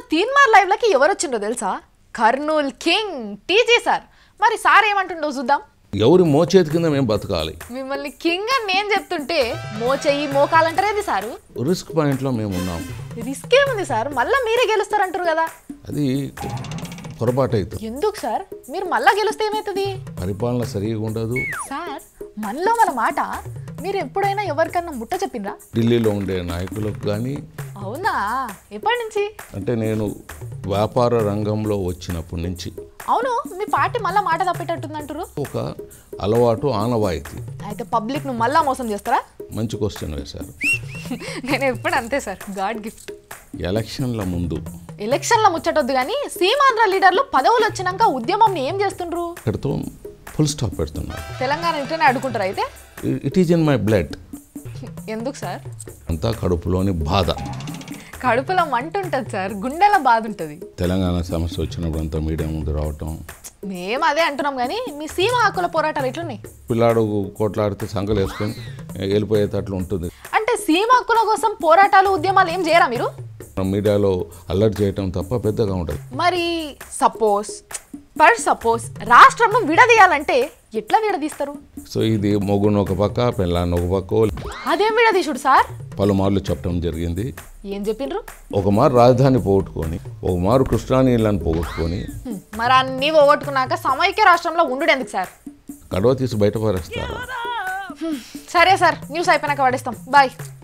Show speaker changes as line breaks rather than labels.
తీన్మార్ లైవ్లకి ఎవరు వచ్చిండో తెలుసా కర్నూల్ కింగ్ టీజీ సార్ మరి సార్ ఏమంటుండో చూద్దాం
ఎవరి మోచేతి కింద మేము బతకాలి
మిమ్మల్ని కింగ్ అని నేను చెప్తుంటే మో చెయ్యి మోకాలంటారేది సారు
రిస్క్ పాయింట్లో మేము ఉన్నాం
రిస్క్ ఏముంది సార్ మళ్ళీ మీరే గెలుస్తారంటారు కదా
అది పొరపాటు అవుతుంది
ఎందుకు సార్ మీరు మళ్ళా గెలిస్తే ఏమవుతుంది
పరిపాలన సరిగా ఉండదు
సార్ మనలో మన మాట మీరు ఎప్పుడైనా ఎవరికన్నా ముట్ట చెప్పిండ్రా
ఢిల్లీలో ఉండే నాయకులకు కానీ
అవునా ఎప్పటి నుంచి
అంటే నేను వ్యాపార రంగంలో వచ్చినప్పటి నుంచి
అవును మీ పార్టీ మళ్ళా మాట తప్పేటట్టుందంటారు
ఒక అలవాటు ఆనవాయితీ
అయితే పబ్లిక్ ను మళ్ళా మోసం చేస్తారా
మంచి క్వశ్చన్ వేశారు
నేను ఎప్పుడు అంతే సార్ గాడ్ గిఫ్ట్
ఎలక్షన్ల ముందు
ఎలక్షన్ల ముచ్చటొద్దు కానీ సీమాంధ్ర లీడర్లు పదవులు వచ్చినాక ఉద్యమంని ఏం చేస్తుండ్రు
ఇక్కడితో ఫుల్ స్టాప్ పెడుతున్నారు
తెలంగాణ ఇంటనే అడుగుంటారు అయితే
it is in my blood
ఎందుకు సార్
అంతా కడుపులోని బాధ
కడుపులో మంట ఉంటుంది సార్ గుండెల బాధ ఉంటుంది
తెలంగాణ సమస్య వచ్చినప్పుడు అంతా మీడియా ముందు రావటం
మేము అదే అంటున్నాం కానీ మీ సీమ హక్కుల పోరాటాలు ఎట్లున్నాయి
పిల్లాడు కోట్లాడితే సంకలు వేసుకొని వెళ్ళిపోయేటట్లు ఉంటుంది
అంటే సీమ హక్కుల కోసం పోరాటాలు ఉద్యమాలు ఏం చేయరా మీరు
మీడియాలో అల్లరి చేయటం తప్ప పెద్దగా ఉండదు
మరి సపోజ్ పర్ సపోజ్ రాష్ట్రంను విడదీయాలంటే ఎట్లా విడదీస్తారు
సో ఇది మొగును ఒక పక్క పిల్లాన్ని ఒక పక్క
అదేం విడదీసుడు సార్
పలుమార్లు చెప్పడం జరిగింది
ఏం చెప్పిండ్రు
ఒక మారు రాజధాని పోగొట్టుకొని ఒక మారు కృష్ణా నీళ్ళని పోగొట్టుకొని
హ్మ్, మరి అన్నీ పోగొట్టుకున్నాక సమైక్య రాష్ట్రంలో ఉండు ఎందుకు సార్
గడవ తీసి బయటపరేస్తారు
సరే సార్ న్యూస్ అయిపోయినాక పడేస్తాం బాయ్